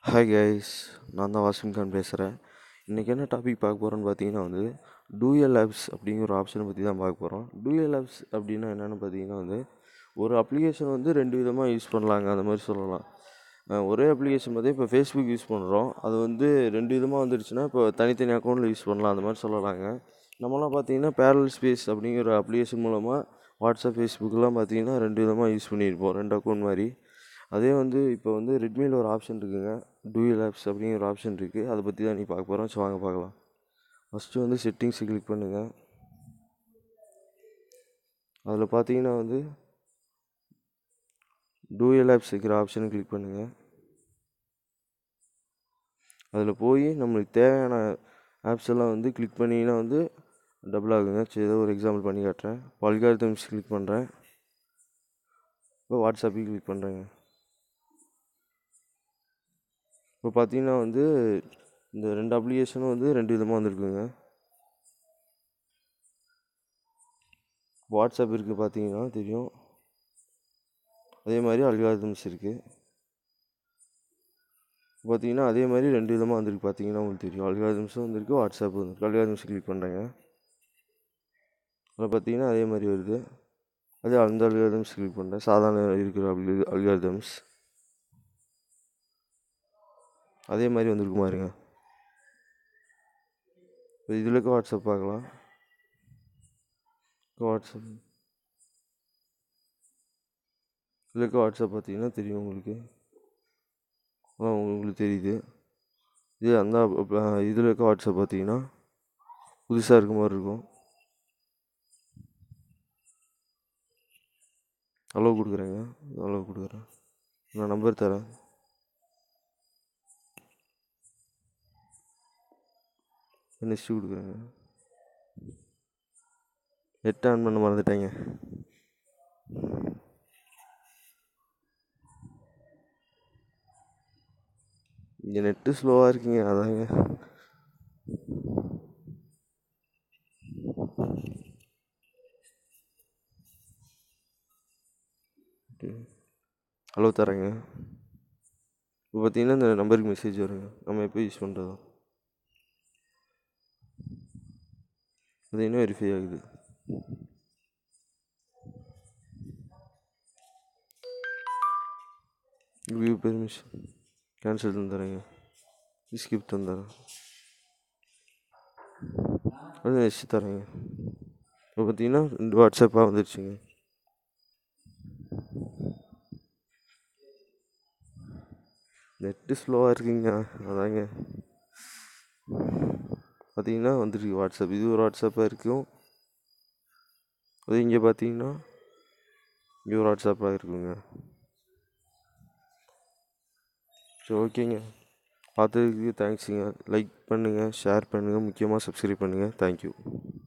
hi guys நான் தான் வாசிம் கான் பேசுகிறேன் இன்றைக்கி என்ன டாபிக் பார்க்க போகிறோன்னு பார்த்தீங்கன்னா வந்து டூயல் ஆப்ஸ் அப்படிங்கிற ஒரு ஆப்ஷனை பற்றி தான் பார்க்க போகிறோம் டூயல் ஆப்ஸ் அப்படின்னா என்னென்னு பார்த்தீங்கன்னா வந்து ஒரு அப்ளிகேஷன் வந்து ரெண்டு விதமாக யூஸ் பண்ணலாங்க அந்த மாதிரி சொல்லலாம் அஹ் ஒரே அப்ளிகேஷன் பார்த்தா இப்போ ஃபேஸ்புக் யூஸ் பண்ணுறோம் அது வந்து ரெண்டு விதமாக வந்துருச்சுன்னா இப்போ தனித்தனி அக்கௌண்ட்டில் யூஸ் பண்ணலாம் அந்த மாதிரி சொல்லலாங்க நம்மலாம் பார்த்தீங்கன்னா பேரல் ஸ்பேஸ் அப்படிங்கிற அப்ளிகேஷன் மூலமாக வாட்ஸ்அப் ஃபேஸ்புக்கெலாம் பார்த்தீங்கன்னா ரெண்டு விதமாக யூஸ் பண்ணியிருப்போம் ரெண்டு அக்கௌண்ட் மாதிரி அதே வந்து இப்போ வந்து ரெட்மியில் ஒரு ஆப்ஷன் இருக்குங்க டூயல் ஆப்ஸ் அப்படிங்கிற ஒரு ஆப்ஷன் இருக்குது அதை பற்றி தான் நீ பார்க்க போகிறோம் ஸோ வாங்க பார்க்கலாம் ஃபஸ்ட்டு வந்து செட்டிங்ஸை கிளிக் பண்ணுங்கள் அதில் பார்த்தீங்கன்னா வந்து டூயல் ஆப்ஸ் இருக்கிற ஆப்ஷனை கிளிக் பண்ணுங்கள் அதில் போய் நம்மளுக்கு தேவையான ஆப்ஸ் எல்லாம் வந்து கிளிக் பண்ணிங்கன்னா வந்து டபுள் ஆகுங்க சரி ஏதோ ஒரு எக்ஸாம்பிள் பண்ணி காட்டுறேன் பல்காரிதம்ஸ் கிளிக் பண்ணுறேன் இப்போ வாட்ஸ்அப்பையும் கிளிக் பண்ணுறேங்க இப்போ பார்த்தீங்கன்னா வந்து இந்த ரெண்டு அப்ளிகேஷனும் வந்து ரெண்டு விதமாக வந்திருக்குங்க வாட்ஸ்அப் இருக்குது பார்த்தீங்கன்னா தெரியும் அதே மாதிரி அல்காரிதம்ஸ் இருக்குது பார்த்தீங்கன்னா அதே மாதிரி ரெண்டு விதமாக வந்திருக்கு பார்த்தீங்கன்னா உங்களுக்கு தெரியும் அல்காரிதம்ஸும் வந்திருக்கு வாட்ஸ்அப் வந்திருக்கு அல்காரிதம்ஸ் கிளிக் பண்ணுறேங்க அதில் பார்த்தீங்கன்னா அதே மாதிரி வருது அதே அந்த அல்காரிதம்ஸ் கிளிக் பண்ணுறேன் சாதாரண இருக்கிற அல்காரிதம்ஸ் அதே மாதிரி வந்திருக்கு பாருங்க இப்போ இதில் இருக்க வாட்ஸ்அப் பார்க்கலாம் வாட்ஸ்அப் இதில் இருக்க வாட்ஸ்அப் பார்த்தீங்கன்னா தெரியும் உங்களுக்கு ஆ உங்களுக்கு தெரியுது இது அந்த இதில் இருக்க வாட்ஸ்அப் பார்த்தீங்கன்னா புதுசாக இருக்க மாதிரி இருக்கும் அளவு கொடுக்குறேங்க அளவு கொடுக்குறேன் நான் நம்பர் தரேன் நெக்ஸ்ட்டு கொடுக்குறேங்க நெட் ஆன் பண்ண மறந்துட்டேங்க இங்கே நெட்டு ஸ்லோவாக இருக்குங்க அதாங்க ஹலோ தரேங்க இப்போ பார்த்தீங்கன்னா இந்த நம்பருக்கு மெசேஜ் வருங்க நம்ம எப்போ யூஸ் பண்ணுறதோ அது இன்னும் வெரிஃபை ஆகுது வியூ பெர்மிஷன் கேன்சல் தந்துடுறேங்க ஸ்கிப் தந்துடுறேன் அது நெக்ஸ்ட் தரேங்க இப்போ பார்த்தீங்கன்னா ரெண்டு வாட்ஸ்அப்பாக வந்துருச்சுங்க நெட்டு ஸ்லோவாக இருக்குங்க அதாங்க பார்த்தீங்கன்னா வந்துருக்கு வாட்ஸ்அப் இது ஒரு வாட்ஸ்அப்பாக இருக்கும் அது இங்கே பார்த்தீங்கன்னா இங்கே ஒரு வாட்ஸ்அப்பாக இருக்குங்க சரி ஓகேங்க பார்த்ததுக்கு தேங்க்ஸுங்க லைக் பண்ணுங்கள் ஷேர் பண்ணுங்கள் முக்கியமாக சப்ஸ்கிரைப் பண்ணுங்கள் தேங்க்யூ